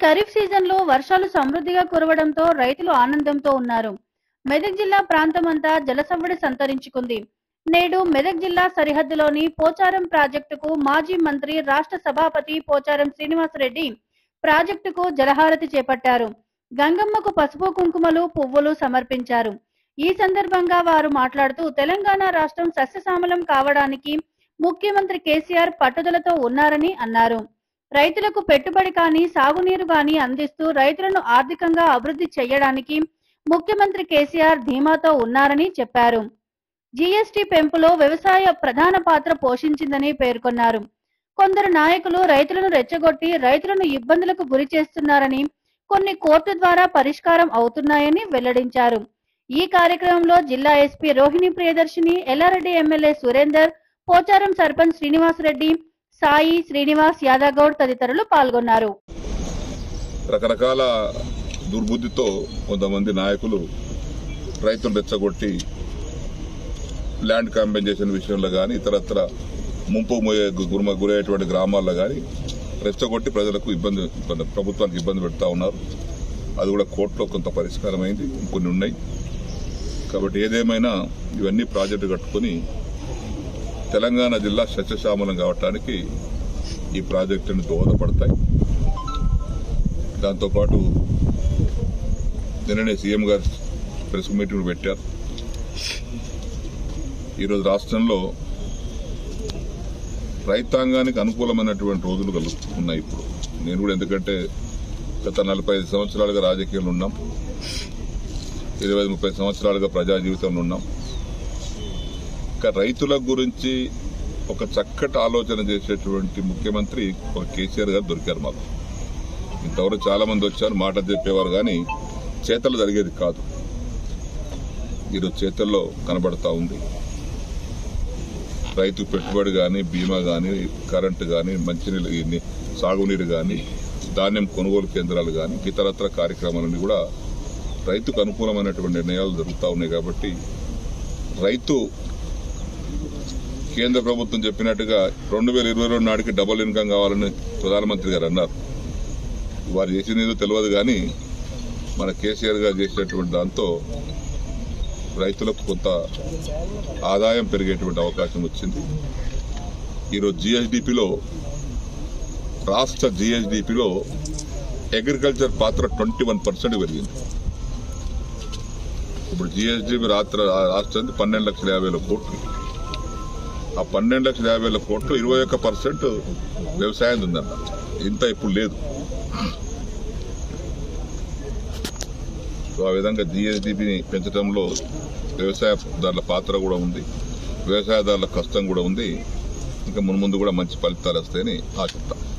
ఖరీఫ్ సీజన్లో వర్షాలు సమృద్ధిగా కురవడంతో రైతులు ఆనందంతో ఉన్నారు మెదక్ జిల్లా ప్రాంతమంతా జలసవ్వడి సంతరించుకుంది నేడు మెదక్ జిల్లా సరిహద్దులోని పోచారం ప్రాజెక్టుకు మాజీ మంత్రి రాష్ట్ర సభాపతి పోచారం శ్రీనివాసరెడ్డి ప్రాజెక్టుకు జలహారతి చేపట్టారు గంగమ్మకు పసుపు కుంకుమలు పువ్వులు సమర్పించారు ఈ సందర్భంగా వారు మాట్లాడుతూ తెలంగాణ రాష్ట్రం సస్యశ్యామలం కావడానికి ముఖ్యమంత్రి కేసీఆర్ పట్టుదలతో ఉన్నారని అన్నారు రైతులకు పెట్టుబడి కానీ సాగునీరు కానీ అందిస్తూ రైతులను ఆర్థికంగా అభివృద్ధి చేయడానికి ముఖ్యమంత్రి కేసీఆర్ ధీమాతో ఉన్నారని చెప్పారు జీఎస్టీ పెంపులో వ్యవసాయ ప్రధాన పాత్ర పోషించిందని పేర్కొన్నారు కొందరు నాయకులు రైతులను రెచ్చగొట్టి రైతులను ఇబ్బందులకు గురి చేస్తున్నారని కొన్ని కోర్టు ద్వారా పరిష్కారం అవుతున్నాయని వెల్లడించారు ఈ కార్యక్రమంలో జిల్లా ఎస్పీ రోహిణి ప్రియదర్శిని ఎల్లారెడ్డి ఎమ్మెల్యే సురేందర్ పోచారం సర్పంచ్ శ్రీనివాసరెడ్డి సాయి శ్రీనివాస్ యాదగౌడ్ తదితరులు పాల్గొన్నారు రకరకాల దుర్బుద్ధితో కొంతమంది నాయకులు రైతులు రెచ్చగొట్టి ల్యాండ్ కాంపెన్సేషన్ విషయంలో కానీ ఇతరత్ర ముంపు మోయే గురుమ గురయ్యేటువంటి గ్రామాల్లో కానీ రెచ్చగొట్టి ప్రజలకు ఇబ్బంది ప్రభుత్వానికి ఇబ్బంది పెడతా ఉన్నారు అది కూడా కోర్టులో కొంత పరిష్కారం అయింది కొన్ని ఉన్నాయి కాబట్టి ఏదేమైనా ఇవన్నీ ప్రాజెక్టు కట్టుకుని తెలంగాణ జిల్లా సస్యశ్యామలం కావటానికి ఈ ప్రాజెక్టుని దోహదపడతాయి దాంతోపాటు నిన్ననే సీఎం గారు ప్రెస్ మీటింగ్ పెట్టారు ఈరోజు రాష్ట్రంలో రైతాంగానికి అనుకూలమైనటువంటి రోజులు కలుగు ఉన్నాయి ఇప్పుడు నేను కూడా ఎందుకంటే గత నలభై ఐదు సంవత్సరాలుగా రాజకీయంలో ఉన్నాం ఇరవై ముప్పై సంవత్సరాలుగా ప్రజా జీవితంలో ఉన్నాం ఇంకా రైతుల గురించి ఒక చక్కటి ఆలోచన చేసేటువంటి ముఖ్యమంత్రి ఒక కేసీఆర్ గారు దొరికారు మాకు ఇంతవరకు చాలా మంది వచ్చారు మాట చెప్పేవారు కానీ చేతలు జరిగేది కాదు ఈరోజు చేతల్లో కనబడతా ఉంది రైతు పెట్టుబడి కానీ బీమా కానీ కరెంటు కానీ మంచినీళ్ళు ఈ సాగునీరు కానీ ధాన్యం కొనుగోలు కేంద్రాలు కానీ ఇతరత్ర కార్యక్రమాలన్నీ కూడా రైతుకు అనుకూలమైనటువంటి నిర్ణయాలు జరుగుతూ ఉన్నాయి కాబట్టి రైతు కేంద్ర ప్రభుత్వం చెప్పినట్టుగా రెండు వేల ఇరవై రెండు నాటికి డబుల్ ఇన్కమ్ కావాలని ప్రధానమంత్రి గారు అన్నారు వారు చేసింది ఏదో తెలియదు కానీ మన కేసీఆర్ గారు చేసినటువంటి దాంతో రైతులకు కొంత ఆదాయం పెరిగేటువంటి అవకాశం వచ్చింది ఈరోజు జిఎస్డిపిలో రాష్ట్ర జిఎస్డిపిలో అగ్రికల్చర్ పాత్ర ట్వంటీ వన్ పర్సెంట్ పెరిగింది ఇప్పుడు జిఎస్డిపి రాత్ర రాష్ట్రానికి పన్నెండు లక్షల యాభై వేల కోట్లు ఆ పన్నెండు లక్షల యాభై వేల కోట్లు ఇరవై ఒక్క పర్సెంట్ వ్యవసాయం ఉందన్న ఇంత ఇప్పుడు లేదు సో ఆ విధంగా జిఎస్డిపిని పెంచడంలో వ్యవసాయదారుల పాత్ర కూడా ఉంది వ్యవసాయదారుల కష్టం కూడా ఉంది ఇంకా మున్ముందు కూడా మంచి ఫలితాలు వస్తాయని ఆశిస్తాం